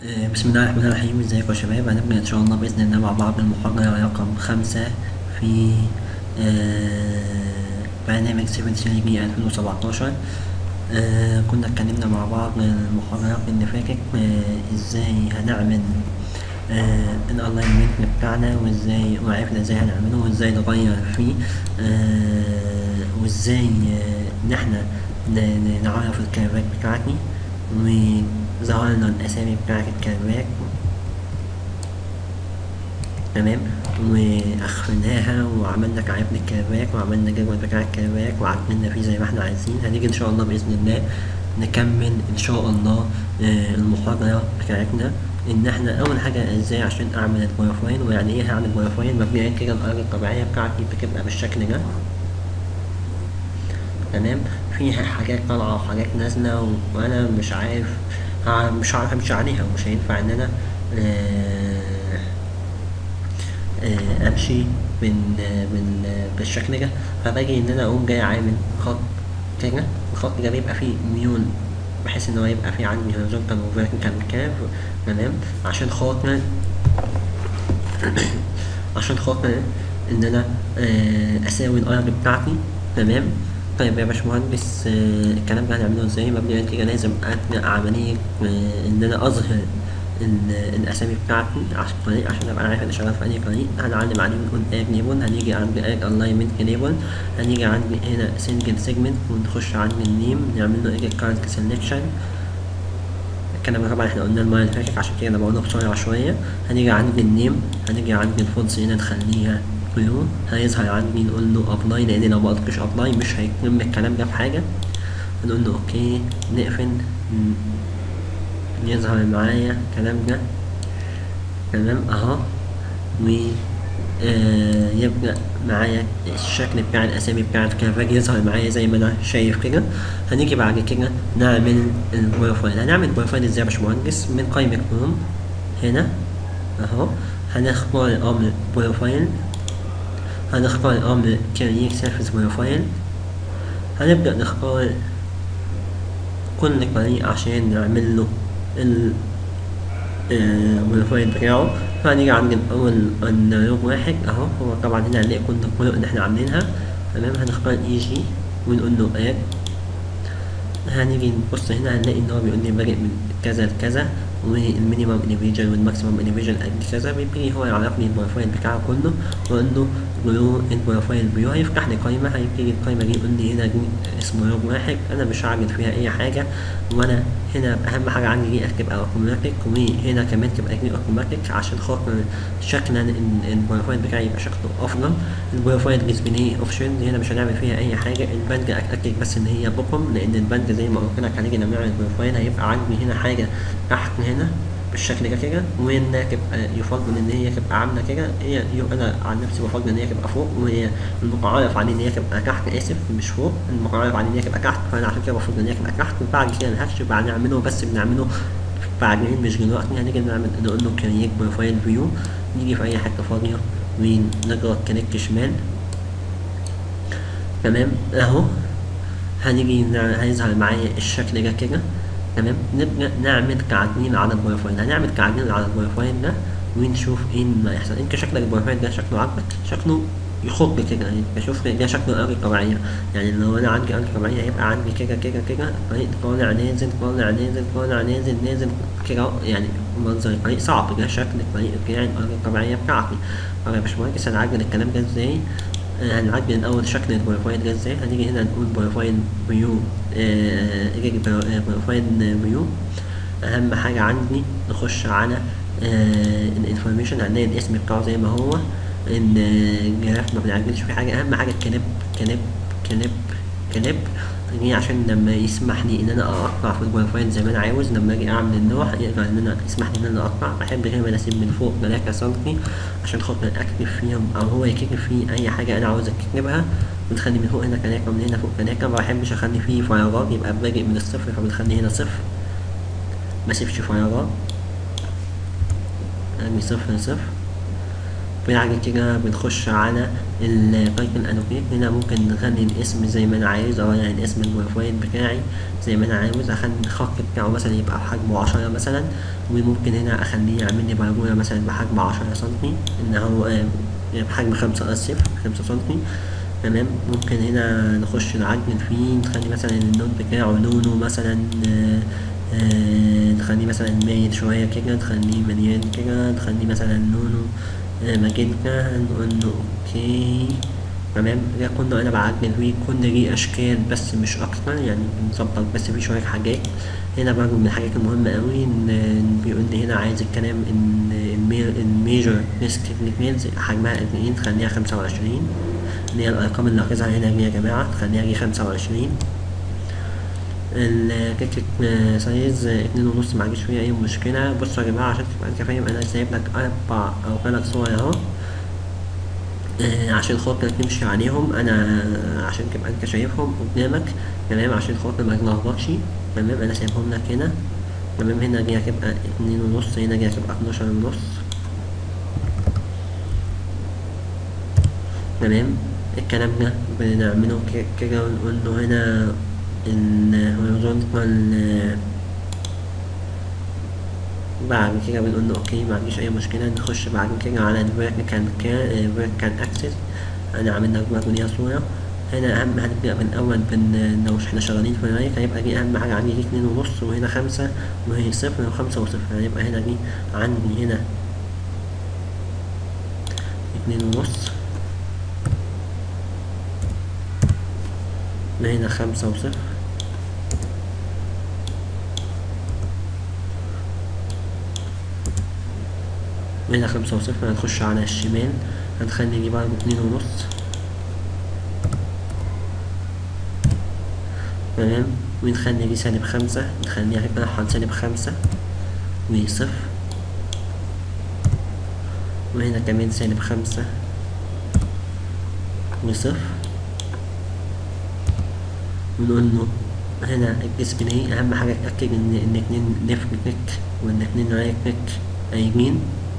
آه، بسم الله الرحمن الرحيم ازيكم يا شباب هنبدأ ان شاء الله بإذن الله مع بعض المحاضرة رقم خمسة في آه، برنامج 7 3 بي 2017 آه، كنا اتكلمنا مع بعض المحاضرات اللي فاتت آه، ازاي هنعمل الالاينمنت بتاعنا وازاي وعرفنا ازاي هنعمله وازاي نغير فيه آه، وازاي آه، ان احنا ن- ن- نعرف الكيرفات بتاعتي وظهر لنا الاسامي بتاعت الكيرفات تمام واخرناها وعملنا تعريف للكيرفات وعملنا جدول بتاع الكيرفات وعدلنا فيه زي ما احنا عايزين هنيجي ان شاء الله باذن الله نكمل ان شاء الله آه، المحاضره بتاعتنا ان احنا اول حاجه ازاي عشان اعمل البروفايل ويعني ايه هعمل بروفايل مبدئيا كده الارض الطبيعيه بتاعتي بتبقى بالشكل ده تمام فيها حاجات طالعة وحاجات نازلة و- وأنا مش عارف ها- مش عارف أمشي عليها ومش هينفع إن أنا آه، آه، أمشي من آه، من آه، بالشكل ده فباجي إن أنا أقوم جاي عامل خط كده الخط ده بيبقى فيه ميول بحيث إن هو يبقى فيه عندي هوريزونتال وفيرتيكال كيرف تمام عشان خاطر عشان خاطر ان انا آه، اساوي الارض بتاعتي تمام طيب يا باشمهندس آه، الكلام ده هنعمله ازاي مبدئيا كده لازم ابدا عمليه آه، ان انا اظهر ال- الاسامي بتاعتي عشان طريق عشان ابقى عارف انا شغال في اي طريق هنعلم عليه ونقول اد ليبل هنيجي عند اد الاينمنت ليبل هنيجي عند هنا سنجل سيجمنت ونخش عند النيم نعمل له ايجيت كارنت سelection الكلام ده طبعا احنا قلنا المره اللي فاتت عشان كده انا بقوله بسرعه شويه هنيجي عند النيم هنيجي عند الفونتس هنا نخليها بلو هيظهر عندي نقول له ابلاي لان لو ما قلتش ابلاي مش هيتم الكلام ده في حاجه نقول له اوكي نقفل ن- يظهر معايا الكلام ده تمام اهو و آه، يبدأ معايا الشكل بتاع الأسامي بتاع الكافاج يظهر معايا زي ما أنا شايف كده هنيجي بعد كده نعمل البروفايل هنعمل البروفايل ازاي يا باشمهندس من قائمة كروم هنا اهو هنختار الأمر بروفايل هنختار الأمر كرييت سيرفيس بروفايل هنبدأ نختار كل طريق عشان نعمل له ال البروفايل بتاعه فهنيجي عند الأول النيروب واحد أهو هو طبعا هنا هنلاقي كل الطرق اللي احنا عاملينها تمام هنختار اي جي ونقول له اد هنيجي نبص هنا هنلاقي ان هو بيقول لي بادئ من كذا لكذا والمينيمم انيفيجن والماكسيمم انيفيجن قد كذا بيبتدي هو يعرف لي البروفايل بتاعه كله واقول له جرو البروفايل فيو هيفتح لي قائمة هيبتدي القائمة دي يقول لي هنا دي اسمه يوم واحد انا مش هعمل فيها اي حاجة وانا هنا اهم حاجة عندي دي تبقى اوتوماتيك وهنا كمان تبقى دي اوتوماتيك عشان خاطر شكلا ال- البروفايل بتاعي يبقى شكله افضل البروفايل ديسبلاي اوبشن هنا مش هنعمل فيها اي حاجة البنج اتاكد بس ان هي بوكم لان البنج زي ما قلت لك هنيجي لما نعمل البروفايل هيبقى عندي هنا حاجة تحت هنا بالشكل ده كده وانها تبقى يفضل ان هي تبقى عامله كده هي يبقى انا عن نفسي بفضل ان هي تبقى فوق وهي المتعارف عليه ان هي تبقى تحت اسف مش فوق المتعارف عليه ان هي تبقى تحت فانا عشان كده بفضل ان هي تبقى تحت وبعد كده الهاتش بقى نعمله بس بنعمله بعدين مش دلوقتي هنيجي نعمل نقول له كرييت بروفايل فيو نيجي في اي حته فاضيه ونضغط كليك شمال تمام اهو هنيجي نع- هيظهر معايا الشكل ده كده تمام نبدأ نعمل تعديل على البروفايل هنعمل تعديل على البروفايل ده ونشوف ايه اللي هيحصل انت شكلك البروفايل ده شكله عاجبك شكله يخض كده يعني بشوف ده شكله الارض الطبيعية يعني لو انا عندي ارض طبيعية هيبقى عندي كده كده كده طريق طالع نازل طالع نازل طالع نازل نازل كده يعني منظر الطريق صعب ده شكل الطريق بتاعي الارض الطبيعية بتاعتي طب يا باشمهندس هنعدل الكلام ده ازاي؟ آه، هنعدل الأول شكل البروفايل ده ازاي هنيجي هنا نقول بروفايل فيو ايجي بروفايل فيو أهم حاجة عندي نخش على الانفورميشن هنلاقي الاسم بتاعه زي ما هو ان الجراف ما بنعدلش فيه حاجة أهم حاجة كليب كليب كليب كليب دي عشان لما يسمح لي ان انا اقطع في البروفايل زي ما انا عاوز لما اجي اعمل اللوح يقدر ان انا يسمح لي ان انا اقطع بحب دايما اسيب من فوق 3 سنتي عشان خاطر اكتب فيهم او هو يكتب فيه اي حاجه انا عاوز اكتبها بنخلي من فوق هنا كناكه ومن هنا فوق كناكه ما بحبش اخلي فيه فراغات يبقى بادئ من الصفر فبنخلي هنا صفر ما اسيبش فراغات ادي صفر صفر بعد كده بنخش على التايتل انوكيت هنا ممكن نخلي الاسم زي ما انا عايز او يعني اسم البروفايل بتاعي زي ما انا عاوز اخلي الخط بتاعه مثلا يبقى بحجمه عشرة مثلا وممكن هنا اخليه يعمل لي برجولة مثلا بحجم عشرة سنتي ان هو آه، بحجم خمسة اسف خمسة سنتي تمام ممكن هنا نخش نعدل فيه نخلي مثلا اللون بتاعه لونه مثلا آه، آه، نخليه مثلا مايل شوية كده نخليه مليان كده نخليه مثلا لونه آه، ماجنتا نقول له اوكي تمام ده كله انا بعدل فيه كل دي اشكال بس مش اكتر يعني بنظبط بس فيه شوية حاجات هنا برضه من الحاجات المهمة اوي ان إن بيقول لي هنا عايز الكلام ان المي- الميجر ريسك ميلز حجمها اتنين تخليها خمسة وعشرين اللي هي الارقام اللي هتظهر هنا دي يا جماعة تخليها دي خمسة وعشرين الكيك سايز اتنين ونص معجيش فيها اي مشكلة بصوا يا جماعة عشان تبقى انت فاهم انا سايب لك اربع او ثلاث صور اهو آه، عشان خاطر تمشي عليهم انا عشان تبقى انت شايفهم قدامك تمام عشان خاطر ما تلخبطش تمام انا سايبهم لك هنا تمام هنا دي هتبقى اتنين ونص هنا دي هتبقى اتناشر ونص تمام الكلام ده بنعمله ك- كده ونقول له هنا ال horizontal بعد كده بنقول له اوكي ما عنديش اي مشكله نخش بعد كده على الفيرتيكال فيرتيكال اكسس انا عامل لك برضه ليها صوره هنا اهم هنبدا بالاول بن لو احنا شغالين في الرايت هيبقى دي اهم حاجه عندي دي اتنين ونص وهنا خمسة وهي صفر وخمسة وصفر هيبقى هنا دي عندي هنا اتنين ونص وهنا خمسة وصفر وهنا خمسة وصفر هنخش على الشمال هنخلي دي برضه اتنين ونص تمام ونخلي دي سالب خمسة نخليها هيبقى نحط سالب خمسة وصفر وهنا كمان سالب خمسة وصفر ونقول له هنا الديسبلاي أهم حاجة اتأكد إن الاتنين ليفت كليك والاتنين رايت كليك يمين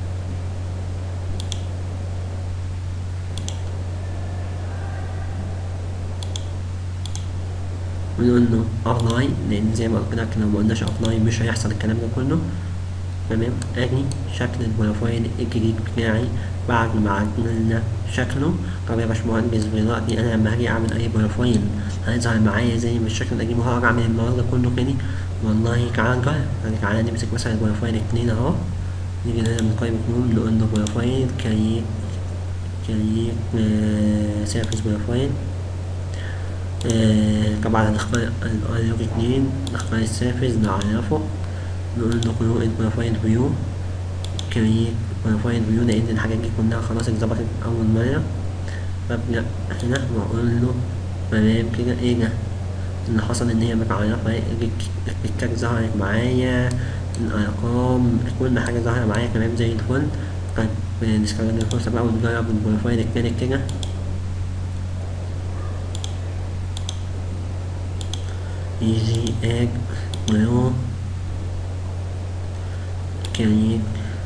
ونقول له ابلاي لان زي ما قلت لك لو ما قلناش ابلاي مش هيحصل الكلام ده كله تمام ادي شكل البروفايل الجديد بتاعي بعد ما عدلنا شكله طب يا باشمهندس دلوقتي انا لما هاجي اعمل اي بروفايل هيظهر معايا زي ما الشكل القديم وهرجع اعمل الموضوع ده كله تاني والله تعالى نجرب يعني تعالى نمسك مثلا البروفايل اتنين اهو نيجي هنا من قائمة نوم نقول له بروفايل كريت كريت سيرفيس بروفايل آه، طبعا هنختار الايرو اتنين نختار السيرفيس نعرفه نقول له كروت بروفايل فيو كريت بروفايل فيو لان الحاجات دي كلها خلاص اتظبطت اول مرة ببدأ هنا واقول له تمام كده ايه ده اللي حصل ان هي متعرفة اهي الكيك ظهرت معايا الارقام كل حاجة ظاهرة معايا تمام زي الفل طيب نستغل الفرصة بقى ونجرب البروفايل التاني كده يجي اج ولو كريت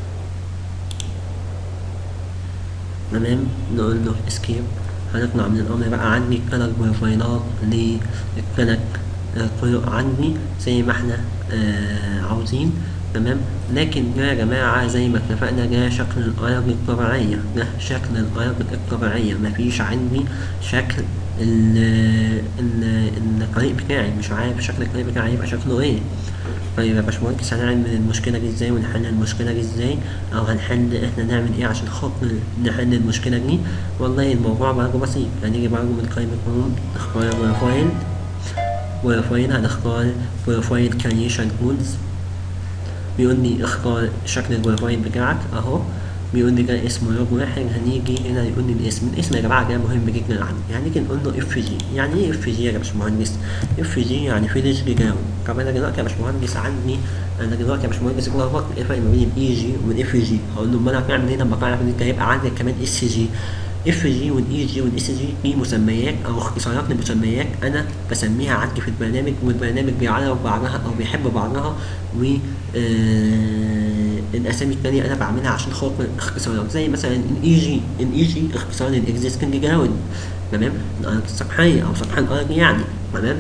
تمام نقول له اسكيب هنطلع من الامر بقى عندي تلات بروفايلات للتلات طرق عندي زي ما احنا آه عاوزين تمام لكن ده يا جماعة زي ما اتفقنا ده شكل الأرض الطبيعية ده شكل الأرض الطبيعية مفيش عندي شكل ال ال الطريق بتاعي مش عارف شكل الطريق بتاعي هيبقى شكله ايه طيب يا باشمهندس هنعمل المشكلة دي ازاي ونحل المشكلة دي ازاي او هنحل احنا نعمل ايه عشان خاطر نحل المشكلة دي والله الموضوع برضه بسيط هنيجي برضه من قائمة هوم نختار بروفايل بروفايل هنختار بروفايل كريشن تولز بيقول لي اختار شكل البروفايل بتاعك اهو بيقول لي ده اسمه لوج واحد هنيجي هنا يقول لي الاسم الاسم يا جماعه ده مهم جدا عندي يعني نيجي نقول له اف جي يعني ايه اف جي يا باشمهندس اف جي يعني فيليج جداول طب انا دلوقتي يا باشمهندس عندي انا دلوقتي يا باشمهندس اتلخبطت ايه الفرق ما بين الاي جي والاف جي هقول له امال هتعمل ايه لما تعرف ان انت هيبقى عندك كمان اس جي اف جي والاي جي والاس جي دي مسميات او اختصارات لمسميات انا بسميها عندي في البرنامج والبرنامج بيعرف بعضها او بيحب بعضها و آه الاسامي التانية انا بعملها عشان خاطر اختصارات زي مثلا الاي جي الاي جي اختصار للاكزيستنج جراوند تمام الارض السطحية او سطح الارض يعني تمام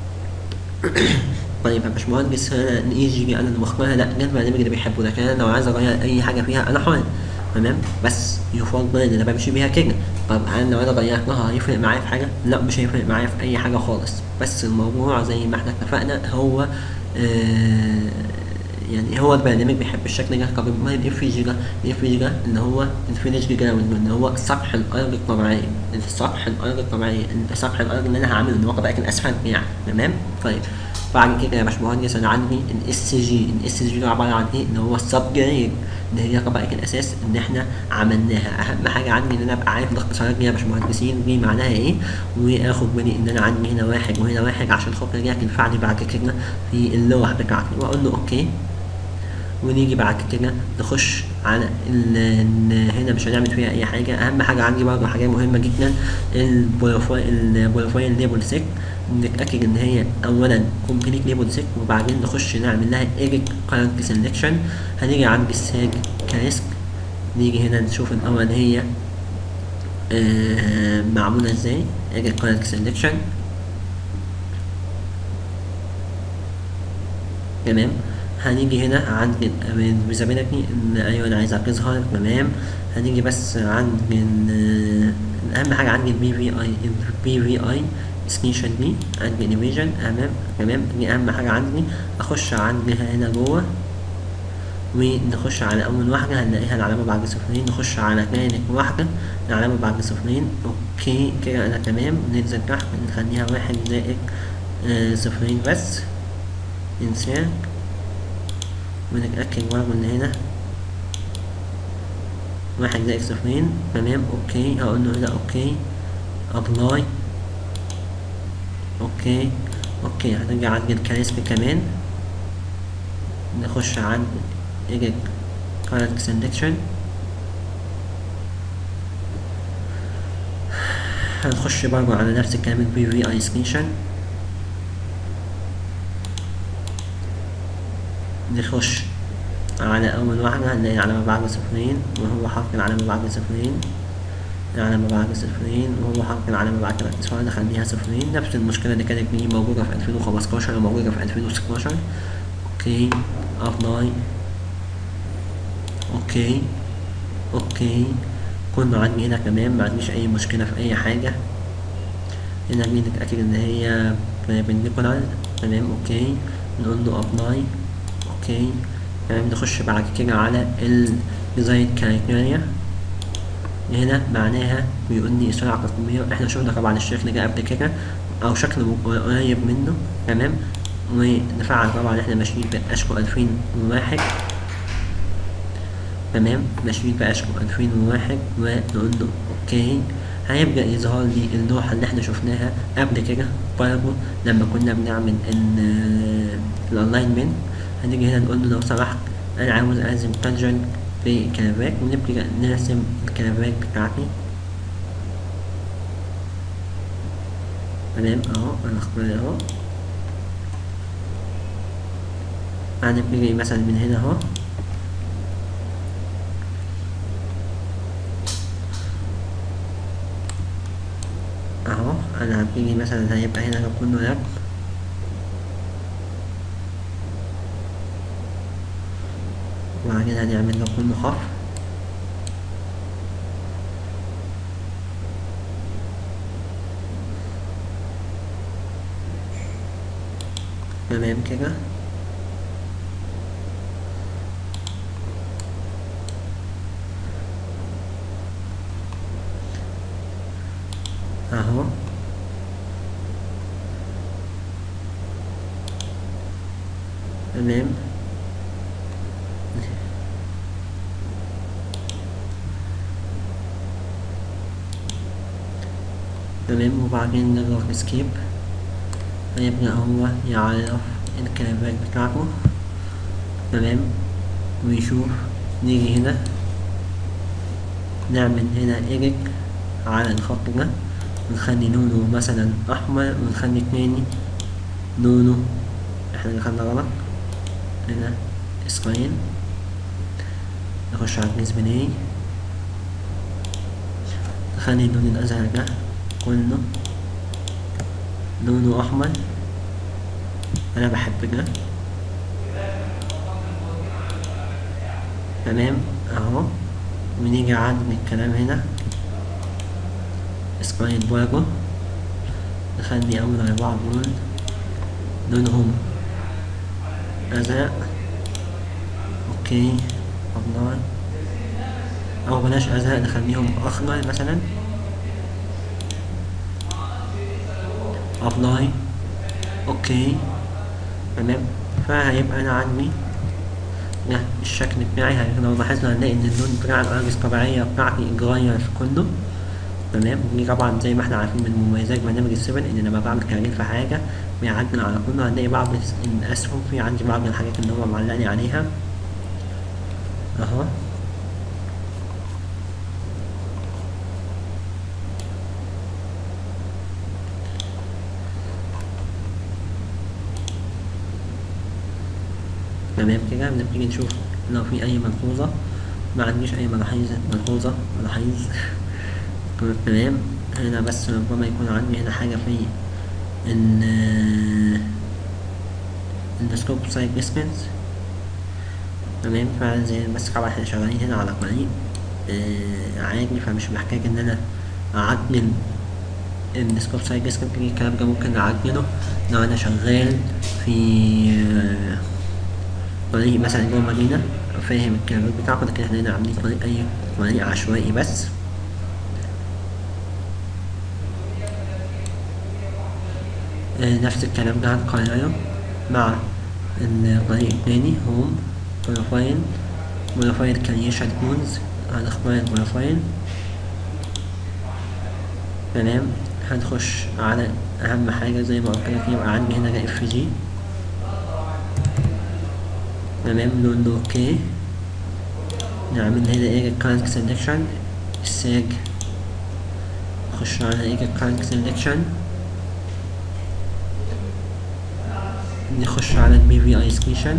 طيب يا باشمهندس انا الاي جي دي انا اللي مختارها لا ده البرنامج اللي بيحبه لكن انا لو عايز اغير اي حاجه فيها انا حر تمام بس يفضل ان انا بمشي بيها كده طب هل لو انا غيرتها هيفرق معايا في حاجه لا مش هيفرق معايا في اي حاجه خالص بس الموضوع زي ما احنا اتفقنا هو آه يعني هو البرنامج بيحب الشكل ده طب امال الاف جي ده الاف جي ده اللي هو الفينش جراوند اللي هو سطح الارض الطبيعيه سطح الارض الطبيعيه سطح الارض اللي انا هعمله ان هو طبيعه الاسفلت يعني تمام طيب بعد كده يا باشمهندس انا عندي الاس جي الاس جي ده عباره عن ايه اللي هو السب جريد اللي هي طبقه الاساس ان احنا عملناها اهم حاجه عندي ان انا ابقى عارف الاختصارات دي يا باشمهندسين دي معناها ايه واخد بالي ان انا عندي هنا واحد وهنا واحد عشان خاطر دي هتنفعني بعد كده في اللوح بتاعتي واقول له اوكي ونيجي بعد كده نخش على ال هنا مش هنعمل فيها اي حاجه اهم حاجه عندي برضه حاجه مهمه جدا البروفايل البروفايل ليبل سيك نتاكد ان هي اولا كومبليت ليبل سيك وبعدين نخش نعمل لها ايديت كارنت سيلكشن هنيجي عند الساج كريسك نيجي هنا نشوف الاول هي آه معموله ازاي ايديت كارنت سيلكشن تمام هنيجي هنا عند الفيزابيلتي ان ايوه انا عايزها تظهر تمام هنيجي بس عند اهم حاجه عندي البي في اي البي في اي سكرينشوت دي عند انيميشن امام تمام دي اهم حاجه عندي اخش عندها هنا جوه ونخش على اول واحده هنلاقيها العلامه بعد صفرين نخش على تاني واحده العلامه بعد صفرين اوكي كده انا تمام ننزل تحت نخليها واحد زائد آه صفرين بس انسان ونتأكد برضه إن هنا واحد زائد صفرين تمام أوكي هقول له هنا أوكي أبلاي أوكي أوكي هنرجع عند الكاريسم كمان نخش عند إيجيت كارنت سelection هنخش برضه على نفس الكلام البي في اي سكرينشن نخش على أول واحدة هنلاقي علامة بعد صفرين وهو حرف العلامة بعد صفرين العلامة بعد صفرين وهو حرف العلامة بعد تلات أصفار نخليها صفرين نفس المشكلة اللي كانت دي موجودة في ألفين وخمستاشر وموجودة في ألفين وستاشر أوكي أبلاي أوكي أوكي كله عندي هنا تمام معنديش أي مشكلة في أي حاجة هنا دي نتأكد إن هي بنديكولار تمام أوكي نقول له أبلاي اوكي يعني نخش بعد كده على الديزاين كرايتيريا هنا معناها بيقول لي سرعة تصميمية احنا شفنا طبعا الشكل ده قبل كده او شكل قريب منه تمام ونفعل طبعا احنا ماشيين باشكو الفين وواحد تمام ماشيين باشكو الفين وواحد ونقول له اوكي هيبدأ يظهر لي اللوحة اللي احنا شفناها قبل كده برضه لما كنا بنعمل الالاينمنت هنيجي هنا نقول له لو سمحت انا عاوز ارسم تانجنت في الكلابات ونبدأ نرسم الكلابات بتاعتي تمام اهو انا اختار اهو هنبتدي مثلا من هنا اهو اهو انا هبتدي مثلا هيبقى هنا كله لاب وبعدين هنعمل له كل خط تمام كده اهو تمام تمام وبعدين نضغط اسكيب هيبدأ هو يعرف الكلمات بتاعته تمام ويشوف نيجي هنا نعمل هنا إيديت على الخط ده ونخلي لونه مثلا أحمر ونخلي التاني لونه احنا اللي خدنا غلط هنا سكاين نخش على الديسبلاي نخلي اللون الأزرق ده كله لونه أحمر أنا بحب ده تمام أهو ونيجي عند الكلام هنا سكاي باجو نخلي أول أربعة دول لونهم أزرق أوكي أبلاي أو بلاش أزرق نخليهم أخضر مثلا أبلاي أوكي تمام فهيبقى أنا عندي ده الشكل بتاعي هي- لو لاحظنا هنلاقي إن اللون بتاع الأرجل الطبيعية بتاعتي اتغير كله تمام دي طبعا زي ما احنا عارفين من مميزات برنامج السيفن ان لما بعمل تغيير في حاجه بيعدل على كله هنلاقي بعض الس- الاسهم في عندي بعض الحاجات اللي هو معلقني عليها اهو تمام كده بنبتدي نشوف لو في اي ملحوظه ما عنديش اي ملاحظ ملحوظه ملاحظ تمام هنا بس ربما يكون عندي هنا حاجة في ان السكوب سايد ديستنس تمام فزي بس طبعا احنا شغالين هنا على طريق آه، عادي فمش محتاج ان انا اعدل السكوب سايد ديستنس الكلام ده ممكن اعدله لو انا شغال في آه، طريق مثلا جوه مدينة فاهم الكلام بتاعه لكن احنا هنا عاملين طريق اي طريق عشوائي بس آه، نفس الكلام ده هنكرره مع الطريق التاني هوم بروفايل بروفايل كرييشن تولز هنختار البروفايل تمام هنخش على أهم حاجة زي ما قلت لك يبقى عندي هنا ده اف جي تمام نقول له اوكي نعمل هنا ايه الكارنت سelection الساج نخش على ايه الكارنت selection نخش على البي في اي ستيشن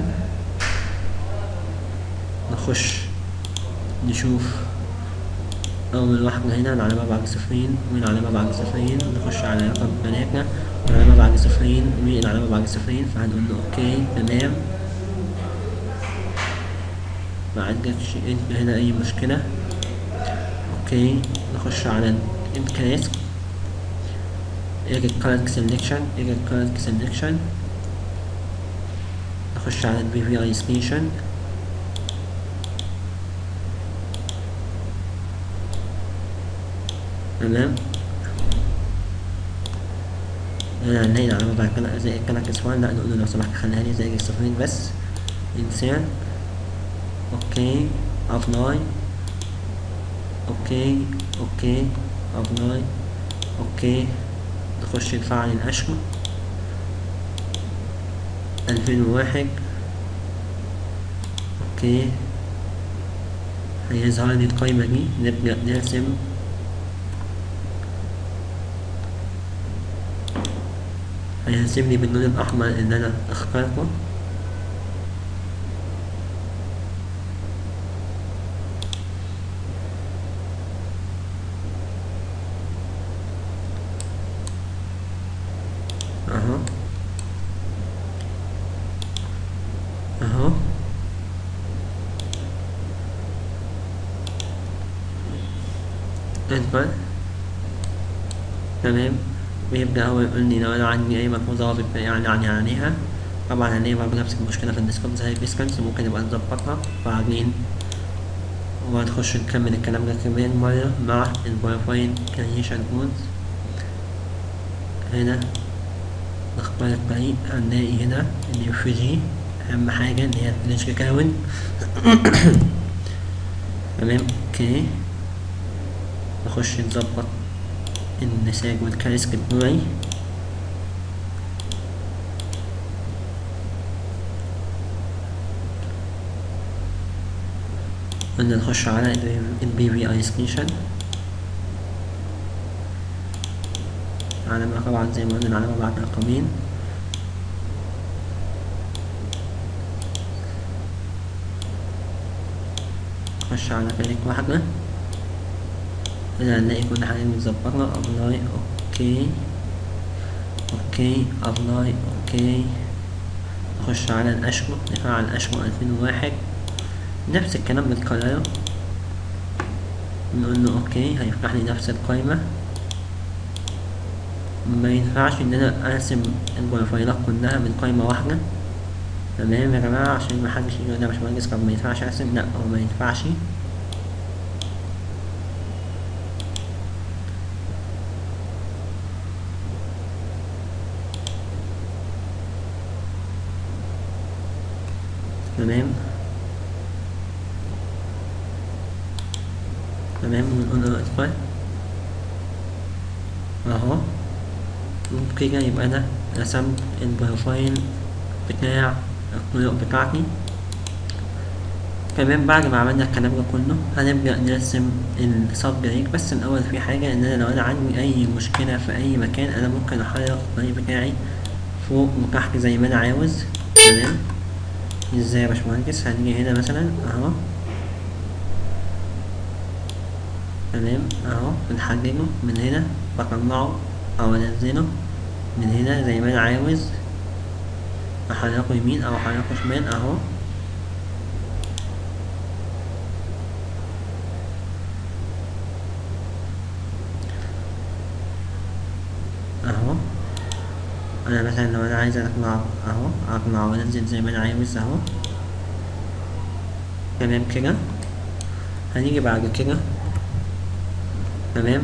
نخش نشوف أول واحدة هنا العلامة بعد صفرين والعلامة بعد صفرين نخش على رقم تلاتة العلامة بعد صفرين والعلامة بعد صفرين فهنقول له أوكي تمام ما عندكش انت هنا أي مشكلة أوكي نخش على الكلاس Edit current selection Edit current selection نخش على البي في اي ستيشن تمام هنا هنلاقي العلامة بعد كده زي الكلك اسوان لا نقول له لو سمحت خليها لي زي الصفرين بس انسان اوكي ابلاي اوكي اوكي ابلاي اوكي نخش نفعل الاشهر ألفين وواحد اوكي هيظهر لي القايمة دي نبدأ نرسم هيرسم لي باللون الأحمر اللي أنا اخترته أهو أهو انتر تمام ويبدأ هو يقول لي لو أنا عندي أي ملحوظة هو بيبقى يعني يعني عليها طبعا هنلاقي برضه نفس المشكلة في الديسكوب زي الديسكنس ممكن نبقى نظبطها بعدين وهنخش نكمل الكلام ده كمان مرة مع البروفايل كريشن كود هنا نختار الطريق هنلاقي هنا الريفوجي أهم حاجة إن هي الفلاش كاون تمام اوكي نخش نظبط النساج والكريسك بتوعي قلنا نخش على البي في اي ستيشن علامة طبعا زي ما قلنا العلامة بعد رقمين نخش على كليك واحدة هنا هنلاقي كل حاجة متظبطة ابلاي اوكي اوكي ابلاي اوكي نخش على الاشهر نفعل الاشهر الفين وواحد نفس الكلام بنكرره نقول له اوكي هيفتح لي نفس القائمة ما ينفعش ان انا ارسم البروفايلات كلها من قائمة واحدة تمام يا جماعة عشان محدش يجي يقول لي يا باشمهندس طب ما ينفعش ارسم لا هو ما ينفعش تمام تمام ونقول له ادخل اهو كده يبقى انا رسمت البروفايل بتاع الطرق بتاعتي تمام بعد ما عملنا الكلام ده كله هنبدأ نرسم السب بريك بس الأول في حاجة إن أنا لو أنا عندي أي مشكلة في أي مكان أنا ممكن أحرك الطريق بتاعي فوق وتحت زي ما أنا عاوز تمام ازاي يا باشمهندس هنيجي هنا مثلا اهو تمام اهو بنحدده من هنا بطلعه او انزله من هنا زي ما انا عاوز احركه يمين او احركه شمال اهو اهو انا مثلا لو انا عايز اطلع اهو اطلع وانزل زي ما انا عاوز اهو تمام كده هنيجي بعد كده تمام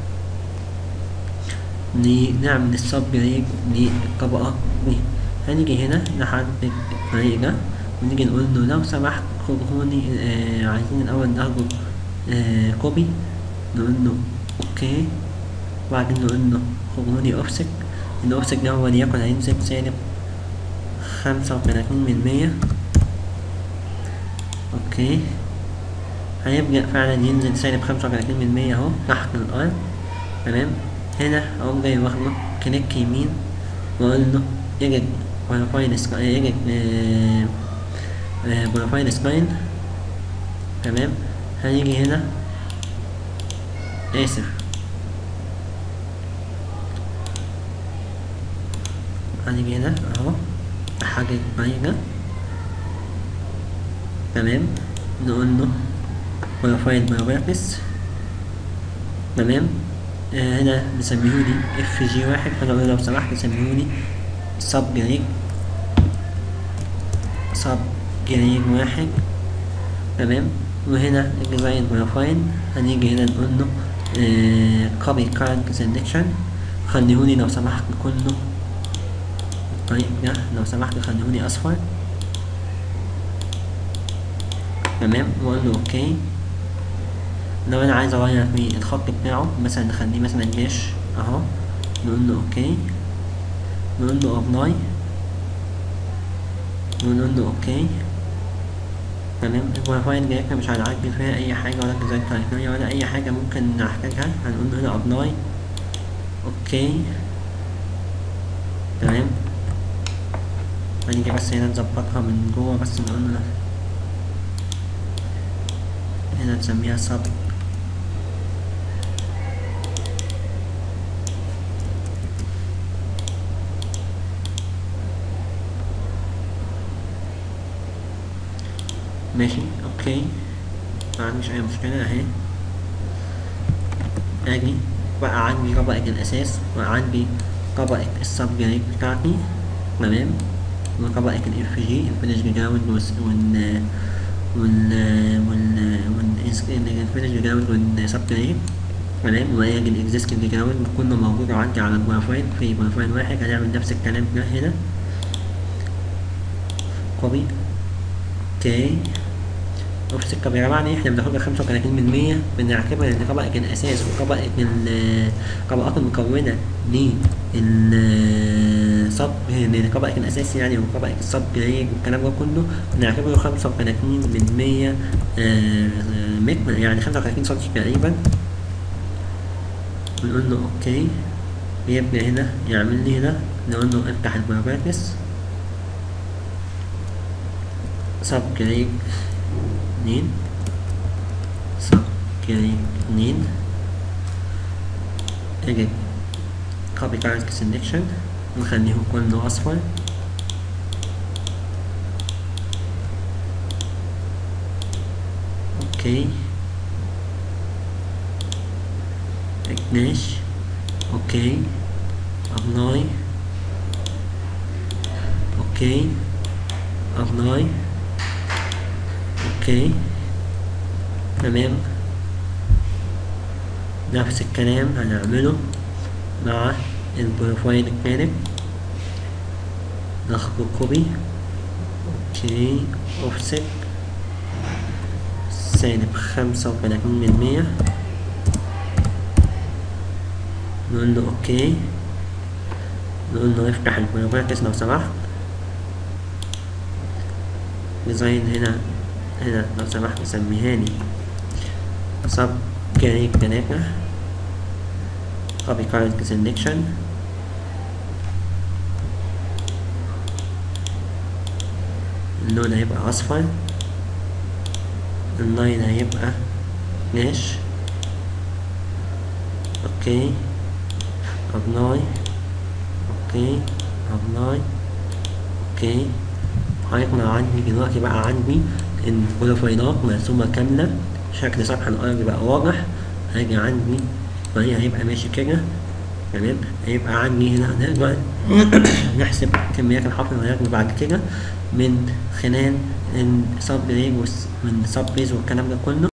نعمل السب بريك للطبقة دي هنيجي هنا نحدد الطريق ده ونيجي نقول له لو سمحت خدهوني آه عايزين الأول ناخده آه كوبي نقول له اوكي وبعدين نقول له خدهوني اوفست الأوفست ده وليكن هينزل سالب خمسة وتلاتين من مية اوكي هيبدأ فعلا ينزل سالب خمسة وتلاتين من مية اهو تحت الأرض تمام هنا أقوم جاي واخده كليك يمين وأقول له إيجد بروفايل سكاين إيجد بروفايل سكاين تمام هنيجي هنا آسف هنيجي هنا اهو احدد الطريقة تمام نقول له بروفايل بروبرتس تمام آه هنا نسميهولي اف جي واحد فانا لو سمحت سميهولي سب جريج سب جريج واحد تمام وهنا الديزاين بروفايل هنيجي هنا نقول له كوبي كارنت سelection خليهولي لو سمحت كله الطريق ده لو سمحت خليهولي اصفر تمام واقول له اوكي لو انا عايز اغير في الخط بتاعه مثلا نخليه مثلا داش اهو نقول له اوكي نقول له ابلاي ونقول له اوكي تمام البروفايل جايتنا مش هنعدل فيها اي حاجه ولا ديزاين كرايتيريا ولا اي حاجه ممكن نحتاجها هنقول له هنا ابلاي اوكي تمام هنيجي بس هنا نظبطها من جوه بس نقول له هنا نسميها سب ماشي اوكي ما عنديش اي مشكلة اهي اجي بقى عندي طبقة الاساس وعندي طبقة السب جريد بتاعتي تمام وطبقة الاف جي الفينش جراوند وال وال وال وال الفينش جراوند والسب جريد تمام ويجي الاكزيستنج جراوند كله موجود عندي على البروفايل في بروفايل واحد هنعمل نفس الكلام ده هنا كوبي اوكي اوفست الكاميرا يا جماعه احنا بناخدها خمسة وتلاتين من مية بنعتبر ان طبقة الاساس وطبقة الطبقات المكونة للصب لطبقة الاساس يعني وطبقة الصب جريد والكلام ده كله بنعتبره خمسة وتلاتين من مية متر يعني خمسة وتلاتين سنتي تقريبا ونقول له اوكي بيبدأ هنا يعمل لي هنا نقول له افتح البروبرتس سب جريد اتنين سب جريد اتنين اجيب كوبي كارت سelection نخليهم كله اصفر اوكي اتناش اوكي ابلاي اوكي ابلاي اوكي تمام نفس الكلام هنعمله مع البروفايل التاني ناخد كوبي اوكي اوفست سالب خمسة وتلاتين من مية نقول له اوكي نقول له افتح البروفايل لو سمحت ديزاين هنا هنا لو سمحت سميهاني سب جريك تلاتة copy current selection اللون هيبقى أصفر اللاين هيبقى فلاش اوكي ابلاي اوكي ابلاي اوكي هيطلع عندي دلوقتي بقى عندي البروفايلات مرسومة كاملة شكل سطح الأرض بقى واضح هاجي عندي فهي هيبقى ماشي كده تمام هيبقى عندي هنا نقدر نحسب كميات الحفر والهجم بعد كده من خلال السب ريج من السب بيز والكلام ده كله